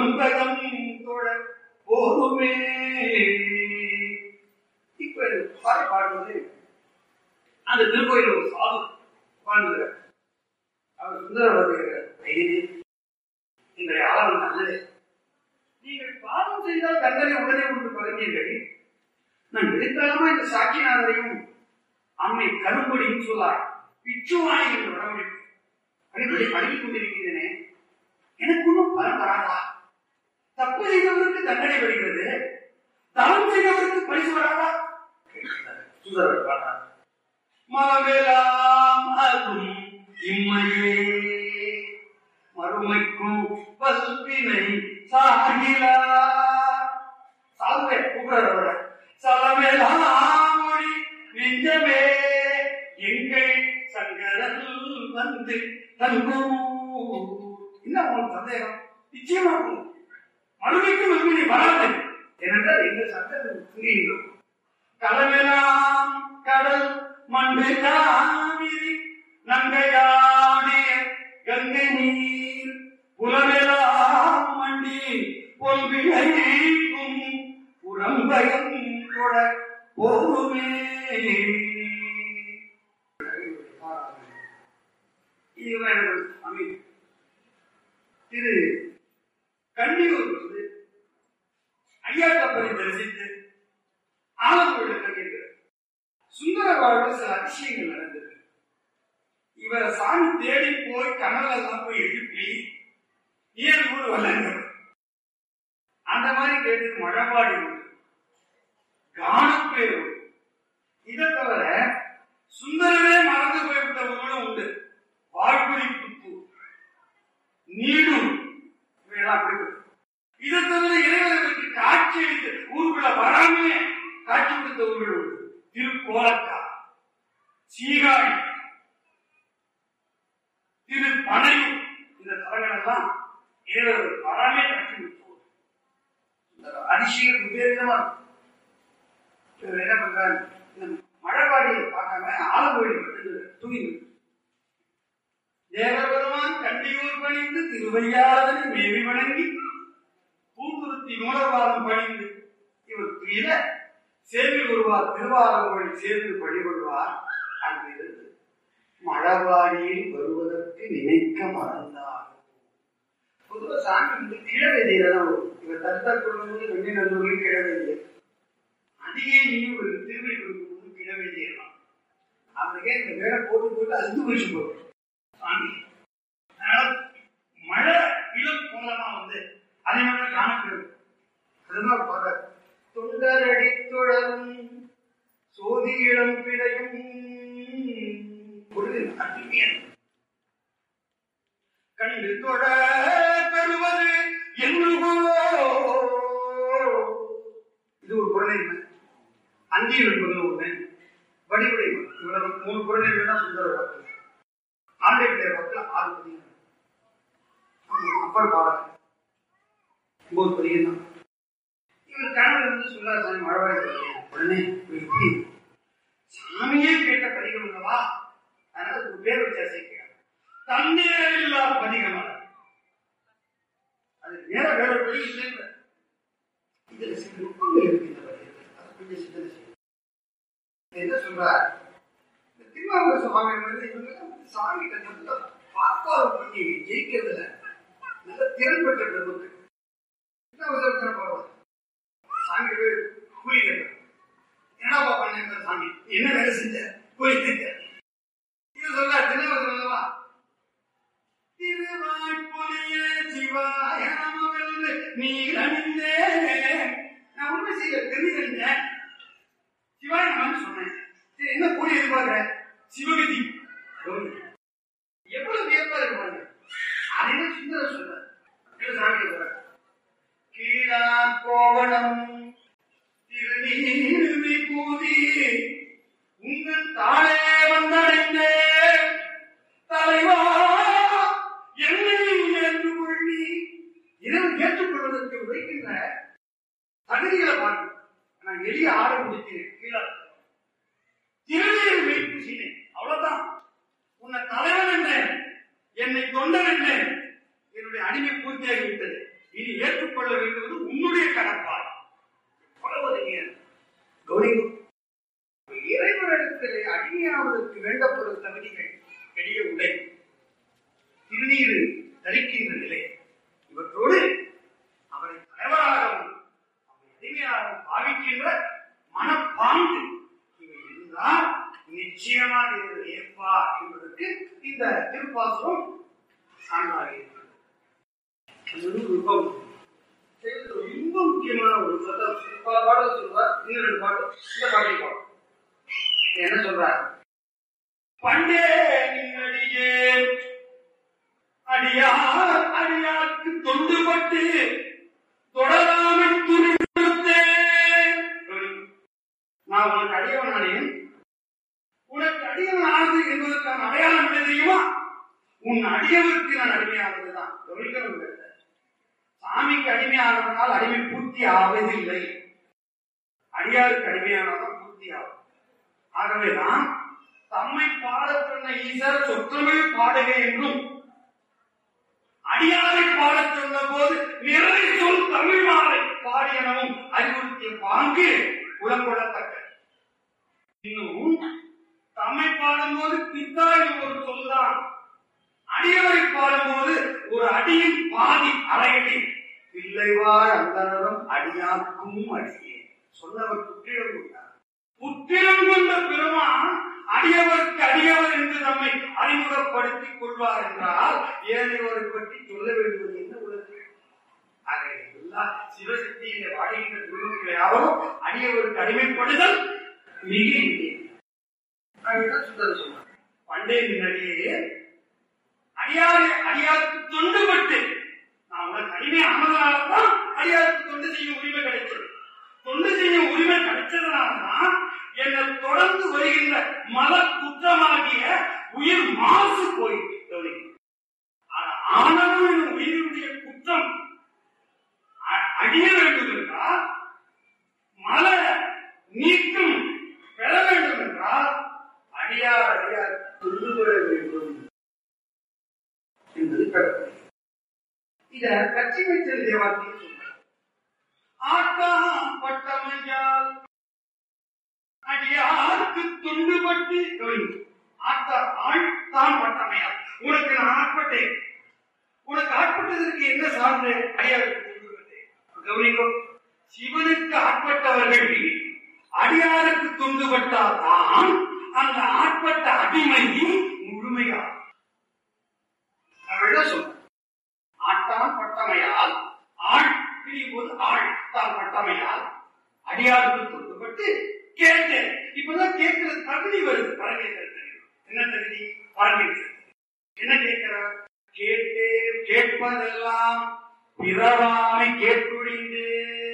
புறம்பகம் தொழ போதுமே இப்ப இது பாடி பாடுவது அந்த திருக்கோயில் ஒரு சாது வாழ்ந்துகிறார் அவர் சுந்தர வருகிறார் ஐயனே எங்களை ஆளும் நல்லது நீங்கள் பாவம் செய்தால் தண்டனை உடனே கொண்டு பகிர்ந்தீர்கள் நான் விடுத்தலமா இந்த சாட்சிநாதரையும் அம்மை கரும்படியும் சொல்லார் பிச்சுவாணி என்று வடமொழி அடிப்படை பழகிக் கொண்டிருக்கிறேனே எனக்கு ஒன்றும் பலம் வராதா தப்பு செய்தவருக்கு தண்டனை வருகிறது தவம் செய்தவருக்கு பரிசு வராதா சுந்தரர் பாடுறார் மாவெலாம் அரும் இம்மையே மறுமைக்கும் பல்வினை சாகிலா சாகுவே கூப்பிடுறார் அவரை சலமெல்லாம் மொழி நெஞ்சமே எங்கள் சங்கரன் வந்து தங்கும் என்ன உங்களுக்கு சந்தேகம் நிச்சயமா இருக்கும் மறுமைக்கும் வெகுமதி வராது ஏனென்றால் எங்கள் சங்கரன் புரியுங்கள் கடலெல்லாம் கடல் மண்டு காவிரி நங்கையாடிய கங்கை நீர் புலமெல்லாம் மண்டி பொல்விழைக்கும் புறம்பயம் தொட போதுமே இதுவரை அமி திரு கண்ணியூர் வந்து ஐயா கப்பலை தரிசித்து ஆலங்குழல் கண்டிருக்கிறார் சுந்தர வாழ்வில் சில அதிசயங்கள் நடந்தது இவரை சாமி தேடி போய் கனல் எல்லாம் போய் எழுப்பி ஏன் ஊர் வரலங்க அந்த மாதிரி கேட்டது மழபாடி உண்டு கானப்பேர் உண்டு இதை தவிர சுந்தரமே மறந்து போய்விட்ட ஊர்களும் உண்டு வாழ்குறி புத்து நீடும் இவையெல்லாம் அப்படி இதை தவிர இறைவர்களுக்கு காட்சி அளித்து ஊருக்குள்ள வராமே காட்சி கொடுத்த ஊர்கள் உண்டு திருக்கோலக்கா சீகாழி திரு பனையூர் இந்த தலங்கள் எல்லாம் இறைவர்கள் வராமே காட்சி கொடுத்தோம் அதிசயம் விபரீதமா இருக்கும். இவர் என்ன பண்றாரு இந்த மழைவாடியை பார்க்காம ஆலங்கோயில் மட்டும் தூங்கி தேவபெருமான் கண்டியூர் பணிந்து திருவையாளனை மேவி வணங்கி பூந்துருத்தி நூலவாரம் பணிந்து இவர் துயில சேவை வருவார் திருவாரங்கோழி சேர்ந்து வழிபடுவார் அங்கிருந்து மழவாடியில் வருவதற்கு நினைக்க மறந்தார் பொதுவாக சாமி வந்து கிழவெதியில தான் வரும் இவர் தடுத்தால் கொள்ளும்போது வெண்ணி நல்லூரில் கிழவெதியர் அதிகே நீயும் ஒரு திருவிழி கொடுக்கும்போது கிழவெதியலாம் அவனுக்கே இந்த வேலை போட்டு போட்டு அஞ்சு வருஷம் போகும் சாமி அதனால மழை இளம் மூலமா வந்து அதே மாதிரி காணப்படுது அதுதான் பாரு தொண்டரடி துழலும் சோதி இளம் பிறையும் பொழுது அருமையான கண்டு தொட பெறுவது என்று இது ஒரு குரலை அந்தியில் என்பது ஒண்ணு வடிவுடை இவ்வளவு மூணு குரல் தான் சுந்தர வாக்கு ஆண்டைய வாக்கில் ஆறு பதியம் அப்புறம் பாடல் ஒன்பது பதியம் தான் இவர் கணவர் வந்து சொல்லார் சாமி மழவாடி பதியம் உடனே இவர் எப்படி சாமியே கேட்ட பதிகம் அல்லவா அதனால ஒரு பேர் வச்சா சேர்க்கிறார் தண்ணீர் இல்லா பதிகம் அல்ல. அது நேர வேற வழி இல்லைன்ற இதுல சில நுட்பங்கள் இருக்கு இந்த பதியத்தில் அதை கொஞ்சம் சிந்தனை செய்யும் என்ன சொல்றார் இந்த திருவாரூர் சுவாமி வந்து இவங்க வந்து சாமி கட்டத்துல பாப்பாவை பண்ணி ஜெயிக்கிறதுல நல்ல திறன் பெற்ற பெருமக்கள் என்ன உதவி போடுவார் சாமி போய் கூலி கேட்டார் என்னப்பா பண்ண சாமி என்ன வேலை செஞ்ச கூலி கேட்ட இது சொல்ல திருவாரூர் சொல்லவா திருவாய்ப்புலிய சிவாய நமவென்று நீர் அணிந்தே நான் உண்மை செய்ய தெரிஞ்சேன் சிவாய் நான் சொன்னேன் சரி, என்ன கூலி எதிர்பார்க்கிற சிவகதி எவ்வளவு வியப்பா இருக்கு பாருங்க அதே சுந்தர சொல்ற சாமி சொல்ற கீழா கோவணம் திருநீர் விபூதி உங்கள் தாளே வந்தடைந்தே தலைவா என்னை ஏற்றுக்கொள்ளி இரவு ஏற்றுக்கொள்வதற்கு வைக்கின்ற தகுதிகளை பாருங்க நான் எளிய ஆட முடிக்கிறேன் கீழே திருநீர் வைப்பு செய்தேன் அவ்வளவுதான் உன்னை தலைவன் என்ன என்னை தொண்டன் என்ன என்னுடைய அடிமை பூர்த்தியாகி விட்டது இனி ஏற்றுக்கொள்ள வேண்டுவது உன்னுடைய கடப்பாடு எவ்வளவு அருமையான கௌரிக்கும் இறைவனிடத்திலே அடிமையாவதற்கு வேண்டப்படும் தகுதிகள் பெரிய உடை திருநீர் தரிக்கின்ற நிலை இவற்றோடு அவரை தலைவராகவும் அவரை அடிமையாகவும் பாவிக்கின்ற மனப்பாங்கு இவை இருந்தால் நிச்சயமாக இதை ஏற்பார் என்பதற்கு இந்த திருப்பாசனம் சான்றாக இருக்கிறது அது ஒரு விருப்பம் செய்வதில் ரொம்ப முக்கியமான ஒரு சட்டம் பல பாடல் சொல்வார் இன்னும் ரெண்டு பாட்டு இந்த பாட்டை பாடும் என்ன சொல்றார் பண்டே நின்னடியே அடியார் அடியார்க்கு தொண்டுபட்டு தொடராமல் துணித்தேன் நான் உனக்கு அடியவன் ஆனேன் உனக்கு அடியவன் ஆனது என்பதற்கான அடையாளம் என்ன தெரியுமா உன் அடியவருக்கு நான் அடிமையானதுதான் கவனிக்கணும் இந்த இடத்துல. சாமிக்கு அடிமையானதனால் அடிமை பூர்த்தி ஆவதில்லை அடியாருக்கு அடிமையானதான் பூர்த்தி ஆகும் ஆகவேதான் தம்மை பாடச் சொன்ன ஈசர் சொற்றமிழ் பாடுக என்றும் அடியாரை பாடச் சொன்ன போது நிறை சொல் தமிழ் மாலை பாடியனவும் அறிவுறுத்திய பாங்கு புலப்படத்தக்க இன்னும் தம்மை பாடும்போது பித்தாய் ஒரு சொல்தான் அடியவரை பாடும்போது ஒரு அடியின் பாதி அரையடி பிள்ளைவாழ் அந்தனரும் அடியாக்கும் அடியே சொன்னவர் புற்றிடம் கொண்டார் புற்றிடம் கொண்ட பெருமான் அடியவருக்கு அடியவர் என்று நம்மை அறிமுகப்படுத்திக் கொள்வார் என்றால் ஏனையோரை பற்றி சொல்ல வேண்டுவது என்ன உலகம் ஆக எல்லா சிவசக்தியிலே வாடுகின்ற திருமணங்களை யாவரும் அடியவருக்கு அடிமைப்படுதல் மிக இங்கே சுந்தர சொன்னார் பண்டே முன்னாடியே அடியாரை அடியாருக்கு தொண்டுபட்டு நான் உனக்கு அடிமை ஆனதுனால்தான் அடியாருக்கு தொண்டு செய்யும் உரிமை கிடைச்சது தொண்டு செய்யும் உரிமை கிடைச்சதுனால்தான் என்னை தொடர்ந்து வருகின்ற மத குற்றமாகிய உயிர் மாசு போயிட்டு கவனிங்க. ஆனா ஆனாலும் இந்த உயிருடைய குற்றம் அ- அழிய வேண்டும் என்றால் மல நீக்கம் பெற வேண்டும் என்றால் அடியார் அடியார் தொண்டு பெற வேண்டும் என்பது கடவுள் இத கட்சி வைத்தல் தேவாலயத்தில் சொல்றார் ஆட்டாம் பட்டமையால் அடியாருக்கு துண்டுபட்டு கவனிங்க. ஆட்டா ஆள் தான் பட்டமையால் உனக்கு நான் ஆட்பட்டேன் உனக்கு ஆட்பட்டதற்கு என்ன சார்ந்து அடியாருக்கு துண்டுபட்டு கவனிக்கோ சிவனுக்கு ஆட்பட்டவர்கள் அடியாருக்கு துண்டுபட்டால் தான் அந்த ஆட்பட்ட அடிமை முழுமையாகும் அவள் சொல்ற ஆட்டான் பட்டமையால் ஆள் பிரியும் போது ஆள் தான் பட்டமையால் அடியாருக்கு தொட்டுப்பட்டு கேட்டேன் இப்பதான் கேட்கிற தகுதி வருது பரமேஸ்வரர் தகுதி. என்ன தகுதி பரமேஸ்வரர் என்ன கேட்கிறார் கேட்டே கேட்பதெல்லாம் பிறவாமை கேட்டுடிந்தே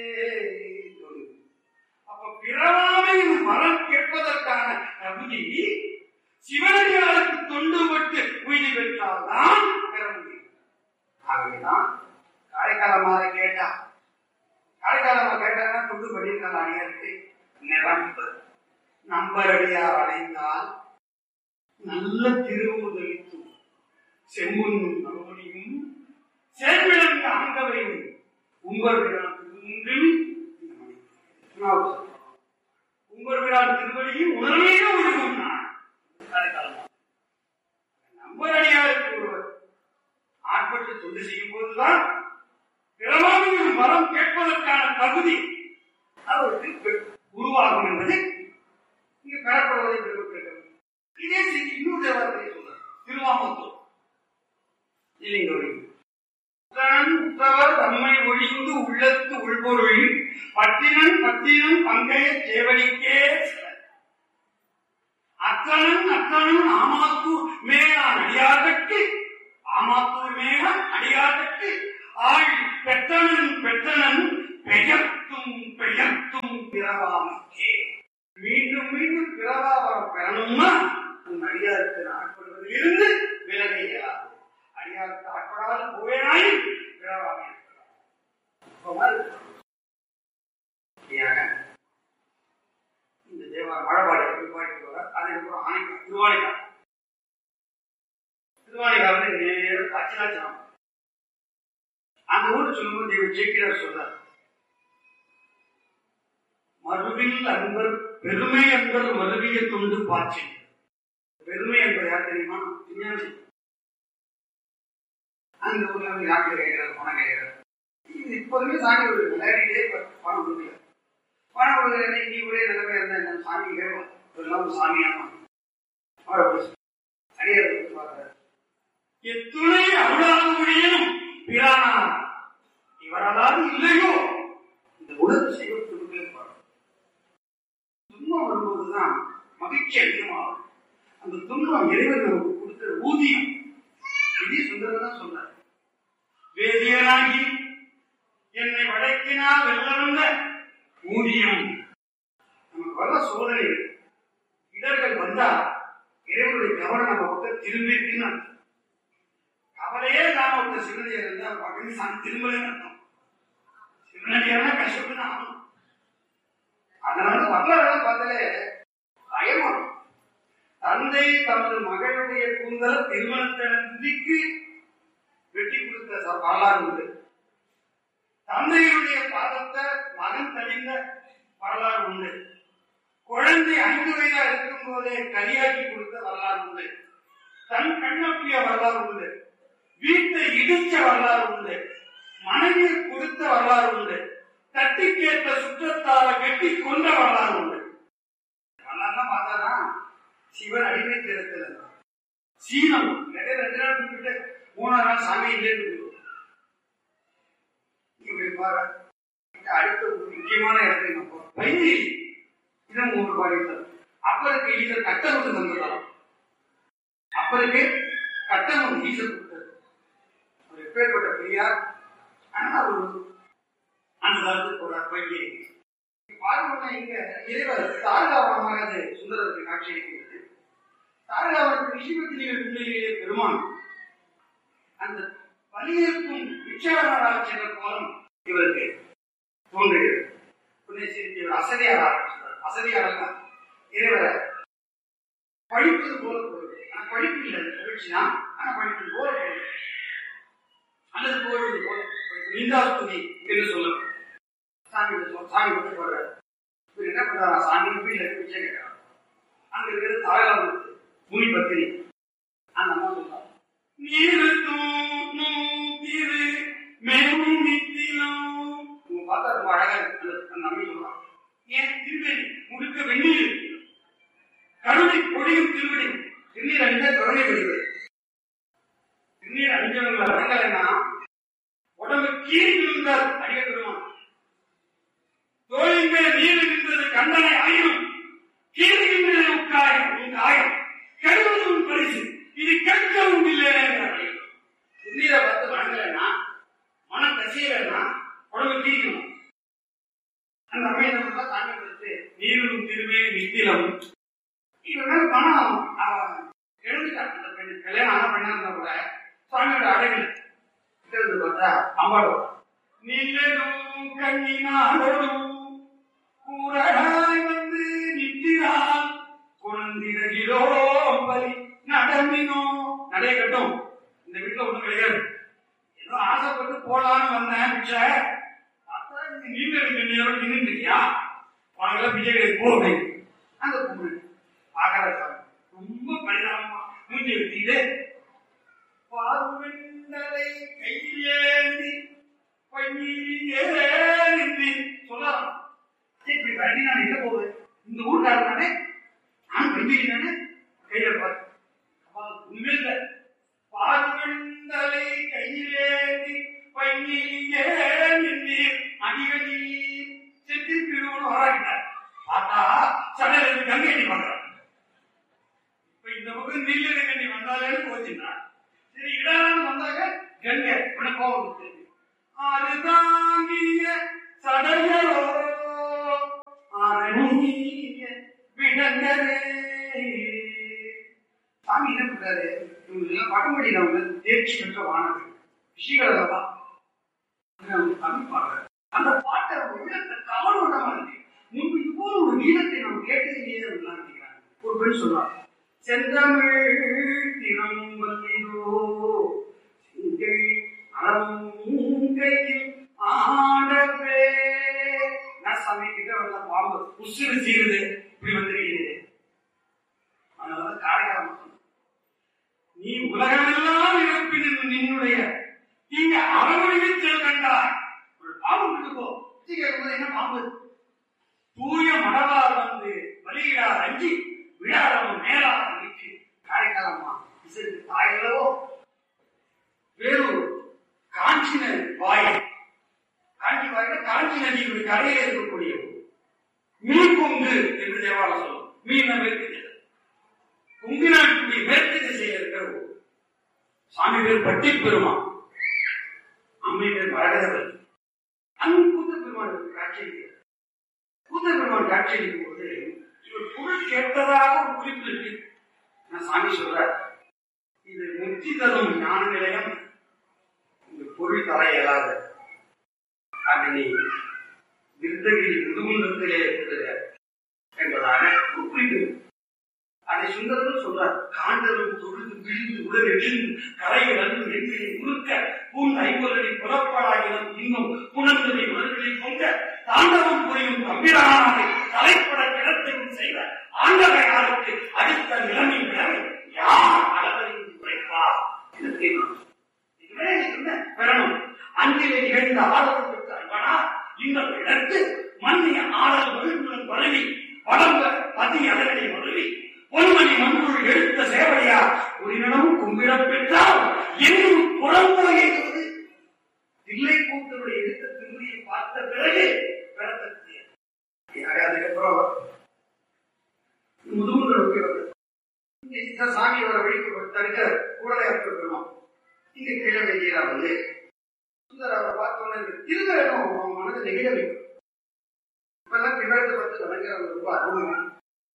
அப்ப பிறவாமை மரம் கேட்பதற்கான தகுதி சிவனடியாருக்கு தொண்டுபட்டு உயிரி பெற்றால்தான் பெற முடியும் ஆகவேதான் காரைக்காலமாக கேட்டா காரைக்காலமாக கேட்டாங்கன்னா தொண்டு பண்ணியிருக்காங்க அடியாருக்கு நிரம்பு நம்பரடியார் அடைந்தால் நல்ல திருவுதலித்து செம்புன்னும் நலமணியும் சேர்விழந்த ஆங்கவையும் உங்கள் விழான் திருமுன்றில் உங்கள் விழான் திருவடியும் உணர்வே ஒழுகும் நான் காரைக்காலமாக நம்பரடியாருக்கு ஒருவர் ஆட்பட்டு தொண்டு செய்யும் போதுதான் பிறவாமையின் வரம் கேட்பதற்கான தகுதி அவருக்கு பெ- உருவாகும் என்பது இங்கு பெறப்படுவதை பெருமைப்படுகிறது இதே செய்தி இன்னொரு தேவாலயத்தை சொல்றார் திருவாமத்தூர் இல்லைங்க உத்தரன் உத்தவர் தம்மை ஒழிந்து உள்ளத்து உள்பொருள் பத்தினன் பத்தினன் பங்கைய சேவடிக்கே சிலர். அத்தனன் அத்தனன் ஆமாத்தூர் மேலான் அடியார்கட்டு ஆமாத்தூர் மேலான் அடியார்கட்டு ஆள் பெற்றனன் பெற்றனன் பெயர்த்தும் பெயர்த்தும் பிறவாமக்கே மீண்டும் மீண்டும் பிறவா வரம் பெறணும்னா உன் அடியாருக்கு ஆட்படுவதில் இருந்து விலக இயலாது அடியாருக்கு ஆட்படாது போவேனாய் பிறவாமை இருக்கலாம். இப்ப மாதிரி ஏங்க? இந்த தேவா மழபாடி எப்படி பாடிட்டு வர அதுக்கப்புறம் ஆணைக்கா திருவாணிக்கா திருவாணிக்கா வந்து நேரம் காட்சிலாச்சனம் அந்த ஊர் சொல்லும்போது தெய்வ ஜெயிக்கிறார் சொல்றார் மறுவில் அன்பர் பெருமை அன்பர் மறுவிய துண்டு பாய்ச்சி பெருமை என்பது யார் தெரியுமா விஞ்ஞானி அந்த ஊர்ல வந்து யாருக்கு கேட்கிறார் பணம் கேட்கிறார் இது இப்போதுமே சாமி ஒரு விளையாடிட்டே பணம் கொடுக்கல பணம் கொடுக்கறது இன்னி ஒரே நிலைமை இருந்தா என்ன சாமி கேட்கும் இதெல்லாம் சாமியாமா அடியார் பார்க்கிறார் எத்துணை அருளாக முடியும் பிரானார் இவரால் இல்லையோ இந்த உலக செய்வதற்கு பாடும் துன்பம் வரும்போதுதான் மகிழ்ச்சி அதிகமாகும் அந்த துன்பம் இறைவன் நமக்கு கொடுக்கிற ஊதியம் இதே சுந்தரம் தான் சொன்னார் வேதியனாகி என்னை வழக்கினால் வெல்ல வந்த ஊதியம் நமக்கு வர சோதனை இடர்கள் வந்தா இறைவனுடைய கவனம் நம்ம பக்கம் திரும்பி இருக்குன்னு அர்த்தம். கவலையே இல்லாம ஒரு சிவனடியா இருந்தா பக்கத்து சாமி திரும்பலன்னு அர்த்தம் சிவனடியானா கஷ்டப்பட்டு தான் ஆகணும் அதனால வரலாறு பார்த்தாலே பயம் வரும் தந்தை தமது மகளுடைய கூந்தல திருமணத்திற்கு வெட்டி கொடுத்த ச- வரலாறு உண்டு தந்தையுடைய பாதத்தை மகன் தடிந்த வரலாறு உண்டு குழந்தை ஐந்து வயதா இருக்கும் போதே கரியாக்கி கொடுத்த வரலாறு உண்டு தன் கண்ணப்பிய வரலாறு உண்டு வீட்டை இடிச்ச வரலாறு உண்டு மனைவியை கொடுத்த வரலாறு உண்டு தட்டி கேட்ட சுற்றத்தார வெட்டி கொன்ற வரலாறு உண்டு வரலாறுலாம் பார்த்தாதான் சிவன் அடிமை திறத்துல சீனம் நிறைய ரெண்டு நாள் கூப்பிட்டு மூணாவது நாள் சாமி இல்லைன்னு சொல்லுவோம். இப்படி பாரு இந்த அடுத்த ஒரு முக்கியமான இடத்துக்கு நம்ம போறோம் பைரி இதுவும் ஒரு பாடித்தல் அப்பருக்கு ஈசர் கட்டமும் தந்ததாம் அப்பருக்கு கட்டமும் ஈசர் கொடுத்தது அவர் எப்பேற்பட்ட பெரியார் ஆனா ஒரு அந்த காலத்துக்கு போறார் பைரி பார்க்கணும்னா இங்க இறைவர் தாழ்காவனமாக அது சுந்தரத்துக்கு காட்சி அளிக்கிறது தாழ்காவனத்துக்கு ரிஷிபத்திலே பிள்ளையிலே பெருமான் அந்த பலியிருக்கும் விச்சாரணராக சென்ற கோலம் இவருக்கு தோன்றுகிறது உன்னை சிரித்து இவர் அசதியார் ஆரம்பிச்சார் அசதியார் அல்ல இறைவரை படிப்பது போல போகுது ஆனா படிப்பு இல்லை பயிற்சி தான் ஆனா படிப்பது போல போகுது அல்லது போவது போல நிந்தாஸ்துதி என்று சொல்லணும் சாமி கிட்ட சொல்~ சாமி விட்டு போறாரு இவர் என்ன பண்றாரா சாமி வீட்டுல இருந்து பிச்சை கேட்கிறார் அங்க இருக்கிற தாய்லாந்து முனி பத்தினி அந்த அம்மா சொல்றாங்க நீருக்கும் திரு மெரும் நித்திலம் உங்க பார்த்தா ரொம்ப அழகா இருக்கு அந்த அந்த அம்மை சொல்றான் ஏன் திருவேணி முழுக்க வெந்நீர் இருக்கு. கருணை பொழியும் திருவடி திருநீர் அணிந்த கருணை வடிவது திருநீர் அணிஞ்சவங்களை வணங்கலைன்னா உடம்பு கீழ் விழுந்தால் அடிக்க பெறுவான் தோழின் மேல் நீர் இருந்தது கண்டனை ஆயினும் கீழின் மேல் உட்காயம் உன் காயம் கெடுவது உன் பரிசு இது கேட்கவும் இல்லை திருநீரை பார்த்து வணங்கலைன்னா மனம் கசியலைன்னா உடம்பு கீழணும் அந்த அமைதம் தாண்டி கொடுத்து நீரும் திருவே நித்திலம் இவன் மேல பணம் அவன் எழுந்துட்டான் அந்த பெண் கல்யாணம் ஆன பெண்ணா இருந்தா கூட சுவாமியோட அழகில் இருந்து பார்த்தா அம்பாளோட நிலனும் கண்ணினாரோடும் கூறடாய் வந்து நிற்கிறான் குழந்திரகிலோ பலி நடமினோ நடைய கட்டும் இந்த வீட்டுல ஒண்ணும் கிடையாது ஏதோ ஆசைப்பட்டு போலான்னு வந்தேன் பிச்சை பார்த்தா இந்த நீண்ட கண்ணியோட நின்று இருக்கியா உனக்கெல்லாம் பிச்சை கிடையாது போ அப்படின்னு. அந்த பொண்ணு பார்க்கற சாமி ரொம்ப பரிதாபமா மூஞ்சி வச்சுக்கிட்டு பார்வெண்டலை கையிலேந்தி பையிலே நின்று சொல்லலாம் சரி, இப்படி வண்டி நான் எங்க போவேன் இந்த ஊர்க்காரன் தானே நான் பையிலி தானே கையில பாரு அப்பா, ஒண்ணுமே இல்லை பார்வெண்டலை கையிலேந்தி பையிலே நின்று அடிகடி செத்து திருவண்ணு வராங்கிட்டார் பார்த்தா சடையில கங்கை நீ பண்றான் இப்ப இந்த பக்கம் நெல்லு கண்ணி வந்தாலே போச்சுன்னா சரி இடலாம் வந்தாங்க கங்கை உனக்கு கோபம் வந்துச்சு. அது தாங்கிய சடையரோ அரணிய விடங்கரே சாமி என்ன பண்றாரு இவங்க எல்லாம் வடமொழியில அவங்க தேர்ச்சி பெற்ற வானது விஷயங்கள் தான் தமிழ் பாடுறாரு அந்த பாட்டை அவங்க உள்ளத்தை கவன விடாம இருக்கு முன்பு இப்போது ஒரு கீதத்தை நாம் கேட்டதிலேயே அப்படிலாம் நினைக்கிறாங்க ஒரு பெண் சொல்றாங்க செந்தமிழ் திறம்பலிதோ செங்கை அறமும் கொங்கையில் ஆடவே நான் சாமி கிட்ட வந்த பாம்பு உசுறு சீருது இப்படி வந்திருக்கிறது அதனால காரைக்காலம் சொன்னேன். நீ உலகமெல்லாம் இழப்பின் நின்னுடைய நீங்க அரவணையில் கண்டாய் ஒரு பாம்பு விட்டுக்கோ கேட்கும்போது என்ன பாம்பு தூய மடவார் வந்து வலியிடார் அஞ்சி விழாரம் மேலாக நிற்கு காரைக்காலம்மா இசைக்கு தாயல்லவோ வேலூர் காஞ்சின வாய் காஞ்சி வாயில காஞ்சி நதியுடைய கரையில இருக்கக்கூடிய ஊர். மீன் கொங்கு என்று தேவாலயம் சொல்லும் மீன் மேற்கு திசை. கொங்கு நாட்டுடைய மேற்கு திசையில் இருக்கிற ஊர் சாமி பேர் பட்டி பெருமான் அம்மை பேர் வரகதவல் அங்கு கூத்த பெருமான் காட்சியளிக்கிறார் கூத்த பெருமான் காட்சியளிக்கும் போது இவர் பொருள் கேட்டதாக ஒரு குறிப்பு இருக்கு நான் சாமி சொல்றார் இது முக்தி தரும் ஞான நிலையம் இந்த பொருள் தர இயலாது அது நீ விருத்தகிரி முதுகுன்றத்திலே இருக்கிற என்பதாக ஒரு குறிப்பு அதை சுந்தரரும் சொல்றார் காண்டலும் தொழுது விழுந்து உடல் எழுந்து கரையில் அன்று எண்களை முழுக்க பூன் ஐம்பொருளை புறப்பாடாகினம் இன்னும் புணர்ந்ததை உடல்களில் கொண்ட தாண்டவம் புரியும் தம்பிரானாரை தலைப்பட கிடத்தையும் செய்த ஆண்டவையாருக்கு அடித்த நிலைமை நிலைமை யார் அளவறிந்து குறைப்பார் என்று கேட்கணும் இதுவே என்ன பெறணும் அன்றிலே நிகழ்ந்த ஆடலுக்கு அன்பனா இந்த இடத்து மண்ணிய ஆடல் மகிழ்வுடன் பரவி வளர்ந்த பதி அதனை மருவி பொன்மணி மண்ணுள் எடுத்த சேவடியா உரினம் கும்பிடப் பெற்றால் இன்னும் புறம்புறையிடுவது தில்லை கூத்தருடைய எடுத்த திருமையை பார்த்த பிறகு பெறத்தக்கது அதுக்கப்புறம் முதுகுன்ற இந்த சாமி வர வழிக்கு தடுக்க கூடலை இருக்கணும் இங்க கீழே வெளியில வந்து சுந்தர் அவரை பார்த்தோன்னே திருவேணும் அவன் மனதை நெகிழ வைக்கும் இப்பெல்லாம் திருவேடத்தை பத்தி வணங்குறது ரொம்ப அருமை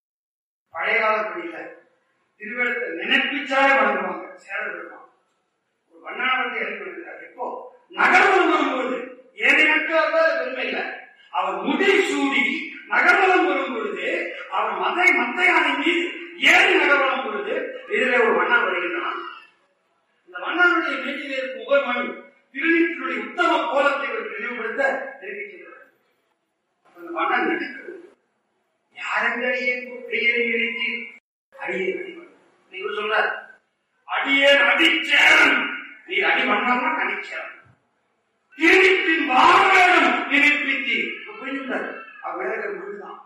பழைய காலப்படி இல்ல திருவேடத்தை நினைப்பிச்சாலே வணங்குவாங்க சேர விடுவான் ஒரு வண்ணானத்தை இறங்கி வந்திருக்காரு இப்போ நகர்வலம் வரும்பொழுது ஏழையற்றால் பெருமை இல்லை அவர் முடி சூடி நகர்வலம் வரும் பொழுது அவர் மதை மத்தையானை மீது ஏறி நகர்வலம் பொழுது இதிலே ஒரு வண்ணா வருகின்றான் இந்த மன்னனுடைய மேட்டிலே இருக்கும் ஒவ்வொரு மண் திருநீற்றினுடைய உத்தம கோலத்தை ஒரு நினைவுபடுத்த தெரிவிக்கின்றார் அந்த மன்னன் நடுக்கிறது யாரெங்கடியே பெயரை எழுதி அடியே நீங்க சொல்றார் அடியேன் அடிச்சேன் நீ அடி மன்னன்னா அடிச்சேன் திருநீற்றின் வாரம் நினைப்பித்தி புரிஞ்சுட்டார் அவர் மேல முடிதான்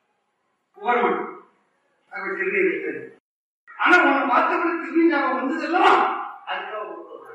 புகழ்மன் அவர் திருநீர் இருக்கிறது ஆனா உன்னை பார்த்தவங்க திரும்பி ஞாபகம் வந்ததெல்லாம் அதுக்காக கொடுக்குறாங்க.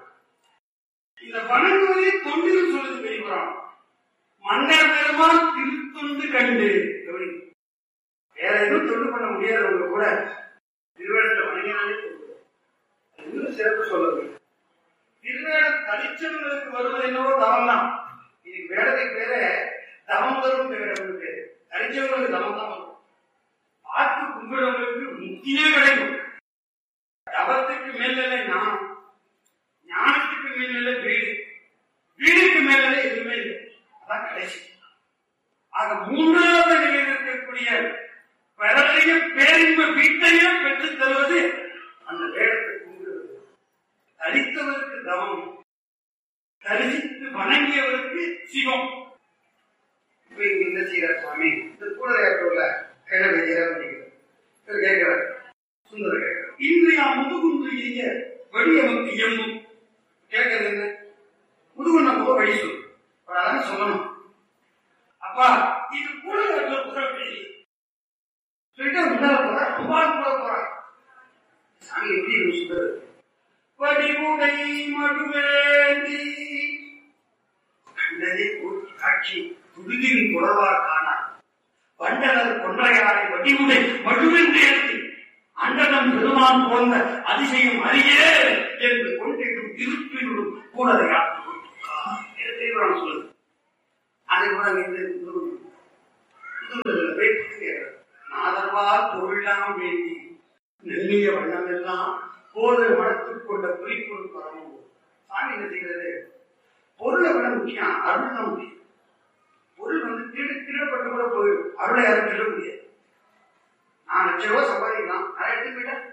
இந்த வணங்குவதை தொண்டில் சொல்லுது பெரியபுரம் மன்னர் பெருமான் திருத்தொண்டு கண்டு கவனி. வேற எதுவும் தொண்டு பண்ண முடியாதவங்க கூட திருவேடத்தை வணங்கினாலே தொண்டு. அது இன்னும் சிறப்பு சொல்லுது திருவேடம் தனிச்சவங்களுக்கு வருவது என்னவோ தவம் தான் இதுக்கு வேடத்துக்கு பேரு தவம் வரும் வேடம் பேரு தனிச்சவங்களுக்கு தவம் தான் வரும் பார்த்து கும்பிடுறவங்களுக்கு முக்தியே கிடைக்கும் தவத்துக்கு மேல ஞானம் ஞானத்துக்கு மேல வீடு வீடுக்கு மேல எதுவுமே இல்லை அதான் கடைசி ஆக மூன்றாவது நிலையில் இருக்கக்கூடிய பிறரையும் பேரின்ப வீட்டையும் பெற்றுத் தருவது அந்த வேடத்தை கும்பிடுவது தரித்தவருக்கு தவம் தரிசித்து வணங்கியவருக்கு சிவம் இப்ப இங்க என்ன செய்யறார் சுவாமி இந்த கூடலையாற்றோல கிழமை இவர் கேட்கிறார் சுந்தர கேட்கிறார் இன்றைய முதுகுன்று எய்ய வழியமக்கு எம்மும் கேட்கறது என்ன முதுகுன்ன போக வழி சொல்லு அவர் அதான் சொல்லணும் அப்பா இது கூடலையாற்றோர் புறம் பேசி சொல்லிட்டு முன்னால போற ரொம்ப கூட போறான் சாமி எப்படி இருக்கு சுந்தர் படிவுடை மடுவேந்தி கண்டதே போற்றி காட்சி துடுதின் புலவார் காணார் வண்டனர் கொன்றையாரை வடிவுடை மடுவென்றேற்றி அண்டனம் பெருமான் போன்ற அதிசயம் அறியே என்று கொண்டிருக்கும் திருப்பினும் கூடலையா சொல்லுது அதை கூட இந்த நாதர்வா தொழிலாம் வேண்டி நெல்லிய வண்ணமெல்லாம் போதல் மனத்துக் கொண்ட குறிப்பொரு பரமும் சாமி என்ன செய்கிறது பொருளை விட முக்கியம் அருள் தான் முக்கியம் பொருள் வந்து திருடு திருடப்பட்டு கூட போயிடும் அருளை யாரும் திருட முடியாது நான் லட்ச ரூபாய் சம்பாதிக்கலாம் அதை எடுத்து போயிட்டேன்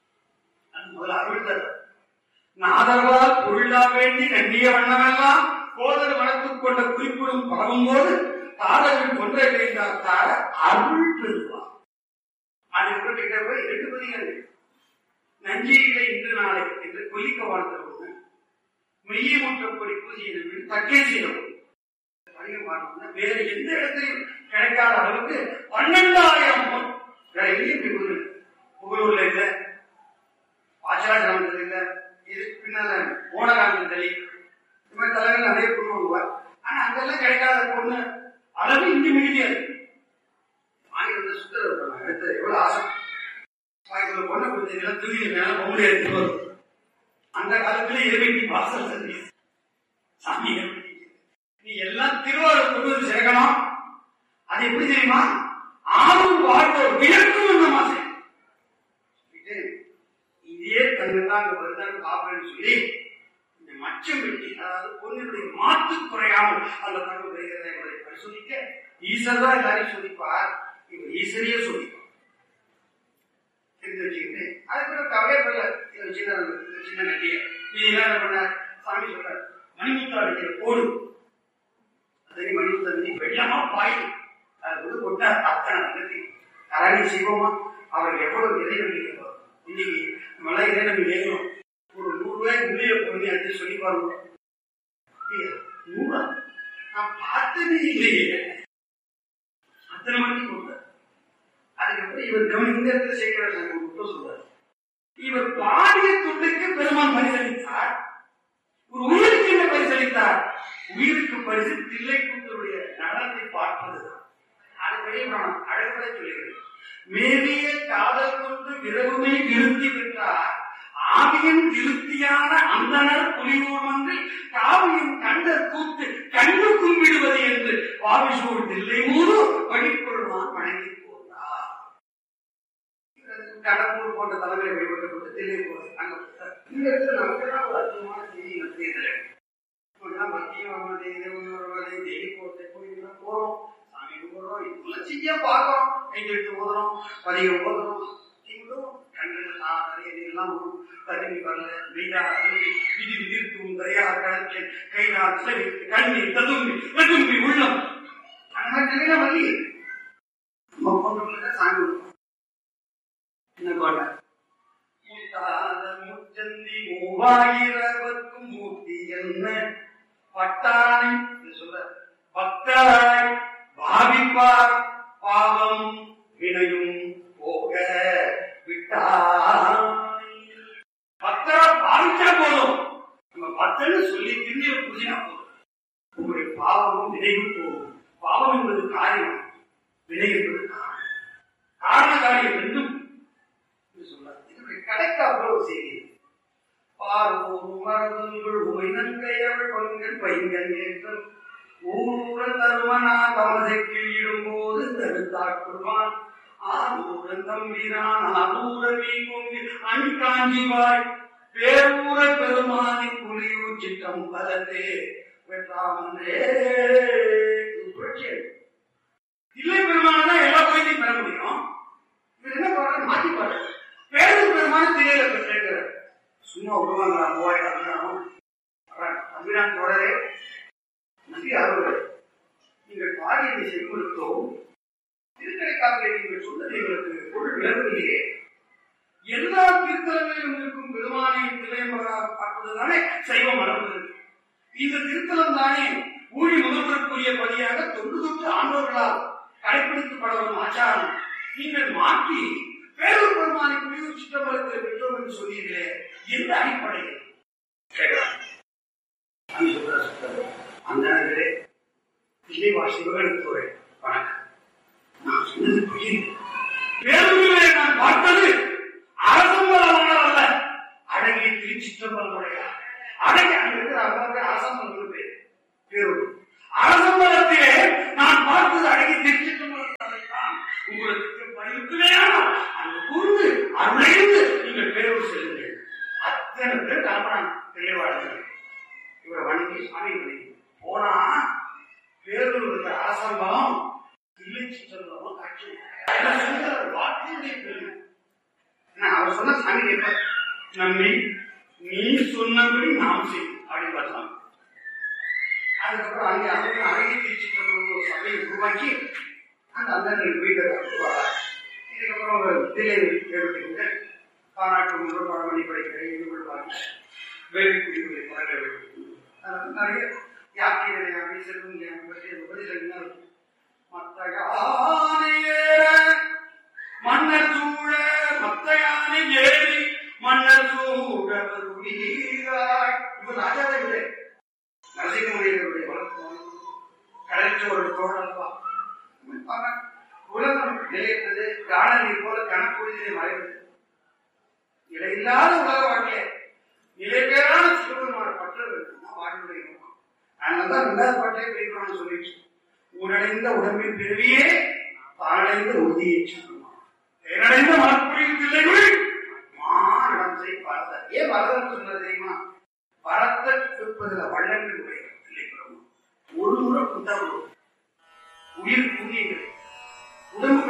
அது முதல்ல அருள் தர நாதர்வா பொருளா வேண்டி நண்டிய வண்ணமெல்லாம் கோதர் மனத்துக் கொண்ட குறிப்பிடும் பரவும் போது தாரவில் ஒன்றை வேண்டார் தார அருள் பெறுவார் அது கிட்ட போய் இரண்டு பதிகள் நஞ்சியிலே இன்று நாளை என்று கொல்லிக்க வாழ்த்தல் ஒண்ணு மெய்யை முற்றப்படி பூஜை தக்கே செய்யணும் அதிகம் பார்த்தோம்னா வேற எந்த இடத்திலும் கிடைக்காத அளவுக்கு பன்னெண்டாயிரம் பொன் வேற எங்கேயும் இப்படி புகழ் புகழூர்ல இல்ல ஆச்சராஜாமத்தில் இல்ல இது பின்னால ஓனகாந்தம் தலி இந்த மாதிரி தலைவர் நிறைய பொண்ணு வாங்குவார் ஆனா அங்கெல்லாம் கிடைக்காத பொண்ணு அளவு இங்க மிகுதியா இருக்கு வாங்கி வந்து சுத்தர அடுத்தது எவ்வளவு ஆசை வாங்கி ஒரு பொண்ணை கொடுத்தீங்கன்னா தூக்கி மேல பொம்பளை எடுத்து வரும் அந்த காலத்துல எருமைக்கு வாசல் தண்ணி சாமி எப்படி நீ எல்லாம் திருவாரூர் கொண்டு வந்து சேர்க்கணும் அது எப்படி தெரியுமா ஆளும் வாழ்வோர் விளக்கும் என்ன மாசம் இதே தங்கத்தான் அங்க வருதான்னு பாப்பேன்னு சொல்லி இந்த மச்சம் வெட்டி அதாவது பொண்ணுடைய மாத்து குறையாமல் அந்த தங்கம் வருகிறதை என்பதை பரிசோதிக்க ஈஸ்வர் தான் எல்லாரையும் சோதிப்பார் இவர் ஈஸ்வரியே சோதிப்பார் தெரிஞ்சு வச்சுக்கிட்டு அதுக்கப்புறம் கவலையே பண்ணல இது சின்ன இது சின்ன நட்டிய நீ என்ன பண்ண சாமி சொல்றார் மணிமுத்தாடிக்கிற போடு அதே மணிமுத்தாடி வெள்ளமா பாயுது அது வந்து கொட்ட அத்தனை நடத்தி கரணி செய்வோமா அவருக்கு எவ்வளவு இறை நம்பிக்கை இன்னைக்கு மழை இதை நம்ம கேட்கிறோம் ஒரு நூறு ரூபாய்க்கு உள்ளே போய் எடுத்து சொல்லி பாருங்க அப்படியா? நூறா நான் பார்த்ததே இல்லையே அத்தனை மணிக்கு கொடுத்தார் அதுக்கப்புறம் இவர் கவனி இந்த இடத்துல சேர்க்கிற மட்டும் சொல்றாரு இவர் பாடிய துண்டுக்கு பெருமான் பரிசளித்தார் ஒரு உயிருக்கு என்ன பரிசளித்தார் உயிருக்கு பரிசு தில்லை கூத்தருடைய நடனத்தை பார்ப்பதுதான் அது பெரிய புராணம் அழகுபட சொல்லுகிறது மேலிய காதல் கொண்டு விரவுமை விருத்தி பெற்றார் ஆவியின் திருப்தியான அந்தனர் புலிவோமன்று காவியம் கண்டர் கூத்து கண்டு கும்பிடுவது என்று வாவிசூர் தில்லை மூது வழிபொருள்வான் வணங்கி போனார் கடம்பூர் போன்ற தலைவரை வழிபட்டு கொண்டு தில்லை போறது அங்க போறார். இந்த இடத்துல நமக்கு தான் ஒரு அற்புதமான செய்தி நமக்கு தெரியல இப்படிலாம் மத்திய வருவதை வருவதை தேடி போறதை போய் போறோம் சாமி கும்பிடுறோம் இதெல்லாம் செய்ய பார்க்கிறோம் கையெழுத்து ஓதுறோம் பதிகம் ஓதுறோம் இவங்களும் கண்கள் நிறைய எல்லாம் கருவி வரல வீடா அருவி விதி விதிர்த்தும் தரையா கடத்தில் கைநாள் சிலவித்து கண்ணீர் ததும்பி வெதும்பி உள்ளம் அந்த மாதிரி நிறைய வழி நம்ம கொண்டு சாமி கொடுப்போம். என்ன பாட்ட முத்தாத முச்சந்தி மூவாயிரவர்க்கும் மூர்த்தி என்ன பட்டானை என்று சொல்ற பக்தராய் பாவிப்பார் பாவம் வினையும் போக விட்டாய் பக்தரா பாவிச்சா போதும் நம்ம பக்தன்னு சொல்லி திரும்பிய புரிஞ்சினா போதும் உங்களுடைய பாவமும் வினையும் போகும் பாவம் என்பது காரியம் வினை என்பது காரணம் காரண காரியம் ரெண்டும் என்று சொல்றார் இதனுடைய கடைக்காப்புல ஒரு செய்தி பார்வோர் மரபுகள் உமைநங்கையவள் பங்கன் பைங்கன் ஏற்றம் ஊரூரன் தருமனா தமசைக்கு இடும்போது தடுத்தாக்குவான் ஆரூரன் தம்பிரான் ஆரூரன் நீ கொண்டு அணி காஞ்சிவாய் பேரூர பெருமானி புலியூர் சிட்டம் பலத்தே பெற்றாமன்றே இது புரட்சி. இல்லை பெருமான் தான் எல்லா கோயிலையும் பெற முடியும் இவர் என்ன பண்றாரு மாத்தி பாடுறாரு பேரூர் பெருமான தெரியல பெற்றேங்கிறார் சும்மா விடுவாங்களா மூவாயிரம் அபிராமம் அபிராம் தொடரே நம்பி அருள் நீங்கள் பாடியதை செவிமடுத்தோம் திருக்கடைக்காக நீங்கள் சொன்னது எங்களுக்கு பொருள் விளங்கவில்லையே எல்லா திருத்தலங்களிலும் இருக்கும் பெருமானை திரையம்பராக பார்ப்பதுதானே சைவ மரபு இந்த திருத்தலம் தானே ஊழி முதல்வருக்குரிய பதியாக தொன்று தொட்டு ஆண்டவர்களால் கடைபிடிக்கப்பட வரும் ஆச்சாரம் நீங்கள் மாற்றி பேரூர் பெருமானை குடியூர் சிற்றம்பலத்தில் பெற்றோம் என்று சொன்னீர்களே எந்த அடிப்படையில் கேட்கிறார் சாமி சொல்ற சொல்றாரு. அந்த நேரத்திலே விஜயவா சிவகணத்தோரை வணக்கம் நான் சொன்னது புரியுது பேருந்திலே நான் பார்த்தது அரசம்பலமான அல்ல அழகிய திருச்சிற்றம்பலமுடைய அழகிய அங்க இருக்கிற அவங்க அரசம்பலம் பேர் பேரூர் அரசம்பலத்திலே நான் பார்த்தது அழகிய திருச்சிற்றம்பலத்தை தான் உங்களுக்கு பணிவுக்குமே அங்கு கூர்ந்து அருளைந்து நீங்கள் பேரூர் செல்லுங்கள் அத்தனை பேர் கிளம்புறாங்க தெளிவாளர்கள் இவரை வணங்கி சாமி வணங்கி போனா பேரூர் இருக்கிற அரசம்பலம் இல்லை சிற்றம்பலம் காட்சி எல்லாம் சொல்றாரு, வாக்கினுடைய பெருமை ஆனா, அவர் சொன்ன சாமி கேட்பார் நம்மை நீ சொன்னபடி நாம் செய்யும் அப்படின்னு சாமி அதுக்கப்புறம் அங்கே அவங்க அழகி திருச்சிக்கு ஒரு சபையை உருவாக்கி அந்த அந்தர்கள் வீட்டை வரார் இதுக்கப்புறம் ஒரு தில்லை ஏற்பட்டு காநாட்டு முதல் பழமணி படிக்கிற இதுகள் வாங்கி வேலை குடிகளை பழக வேண்டும் நிறைய யாத்திரை யானை செல்வம் யானை பற்றிய உபதேசங்கள் மத்த யானையே மன்னர் சூழ மத்த யானை ஏறி மன்னர் சூழ வருவீராய் இவர் ராஜாவே இல்லை நரசிம்மனுடைய வளர்ப்பு கடைச்சோடு தோழல்வா உலகம் நிலையற்றது காணலை போல கணக்குழியை மறைவது நிலையில்லாத உலக வாழ்க்கைய நிலைபெறான சிவபெருமான பற்றல் வாழ்வுடைய நோக்கம் அதனாலதான் ரெண்டாவது பாட்டே பிரிக்கணும்னு சொல்லிட்டு ஊரடைந்த உடம்பின் பிறவியே தானடைந்த உறுதியை சொல்லுவான் தேனடைந்த மனப்புரியும் பிள்ளைகள் மானிடம் செய் பரத ஏன் பரதம் சொன்னது தெரியுமா பரத்தை கேட்பதில் வள்ளங்கள் உடைய இல்லை பிரம்மம் ஒரு முறை புத்தகம் உயிர் கூறியங்கள் உடம்பு